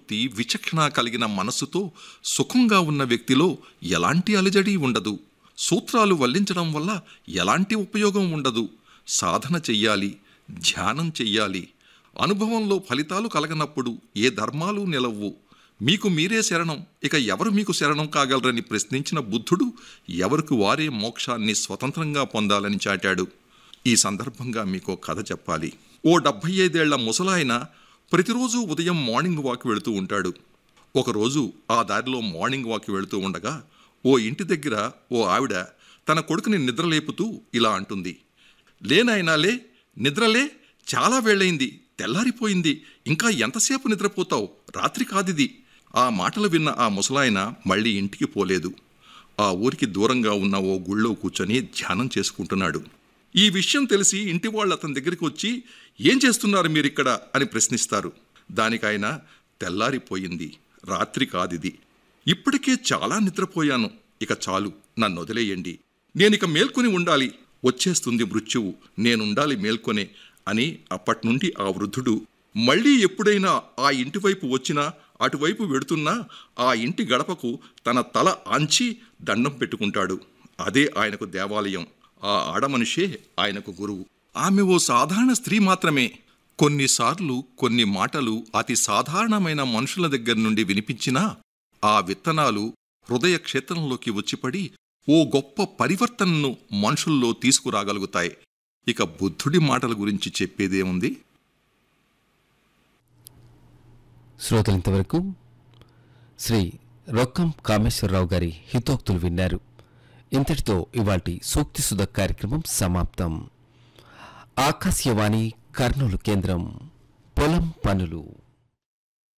బుద్ధి విచక్షణ కలిగిన మనస్సుతో సుఖంగా ఉన్న వ్యక్తిలో ఎలాంటి అలజడి ఉండదు సూత్రాలు వల్లించడం వల్ల ఎలాంటి ఉపయోగం ఉండదు సాధన చెయ్యాలి ధ్యానం చెయ్యాలి అనుభవంలో ఫలితాలు కలగనప్పుడు ఏ ధర్మాలు నిలవ్వు మీకు మీరే శరణం ఇక ఎవరు మీకు శరణం కాగలరని ప్రశ్నించిన బుద్ధుడు ఎవరికి వారే మోక్షాన్ని స్వతంత్రంగా పొందాలని చాటాడు ఈ సందర్భంగా మీకు కథ చెప్పాలి ఓ డెబ్భై ఐదేళ్ల ముసలాయన ప్రతిరోజు ఉదయం మార్నింగ్ వాక్ వెళుతూ ఉంటాడు ఒకరోజు ఆ దారిలో మార్నింగ్ వాక్ వెళుతూ ఉండగా ఓ ఇంటి దగ్గర ఓ ఆవిడ తన కొడుకుని నిద్రలేపుతూ ఇలా అంటుంది లేనాయనా లే నిద్రలే చాలా వేళయింది తెల్లారిపోయింది ఇంకా ఎంతసేపు నిద్రపోతావు రాత్రి కాదిది ఆ మాటలు విన్న ఆ ముసలాయన మళ్ళీ ఇంటికి పోలేదు ఆ ఊరికి దూరంగా ఉన్న ఓ గుళ్ళో కూర్చొని ధ్యానం చేసుకుంటున్నాడు ఈ విషయం తెలిసి ఇంటి వాళ్ళు అతని దగ్గరికి వచ్చి ఏం చేస్తున్నారు మీరిక్కడ అని ప్రశ్నిస్తారు దానికాయన తెల్లారిపోయింది రాత్రి కాదిది ఇప్పటికే చాలా నిద్రపోయాను ఇక చాలు నన్ను వదిలేయండి నేనిక మేల్కొని ఉండాలి వచ్చేస్తుంది మృత్యువు నేనుండాలి మేల్కొనే అని అప్పట్నుండి ఆ వృద్ధుడు మళ్ళీ ఎప్పుడైనా ఆ ఇంటి వైపు వచ్చినా అటువైపు వెడుతున్నా ఆ ఇంటి గడపకు తన తల ఆంచి దండం పెట్టుకుంటాడు అదే ఆయనకు దేవాలయం ఆ ఆడమనిషే ఆయనకు గురువు ఆమె ఓ సాధారణ స్త్రీ మాత్రమే కొన్నిసార్లు కొన్ని మాటలు అతి సాధారణమైన మనుషుల దగ్గర నుండి వినిపించినా ఆ విత్తనాలు హృదయ క్షేత్రంలోకి వచ్చిపడి ఓ గొప్ప పరివర్తనను మనుషుల్లో తీసుకురాగలుగుతాయి ఇక బుద్ధుడి మాటల గురించి చెప్పేదేముంది శ్రోతలు ఇంతవరకు శ్రీ రొక్కం కామేశ్వరరావు గారి హితోక్తులు విన్నారు ఇంతటితో ఇవాటి సూక్తి సుధ కార్యక్రమం సమాప్తం ఆకాశవాణి కర్నూలు కేంద్రం పొలం పనులు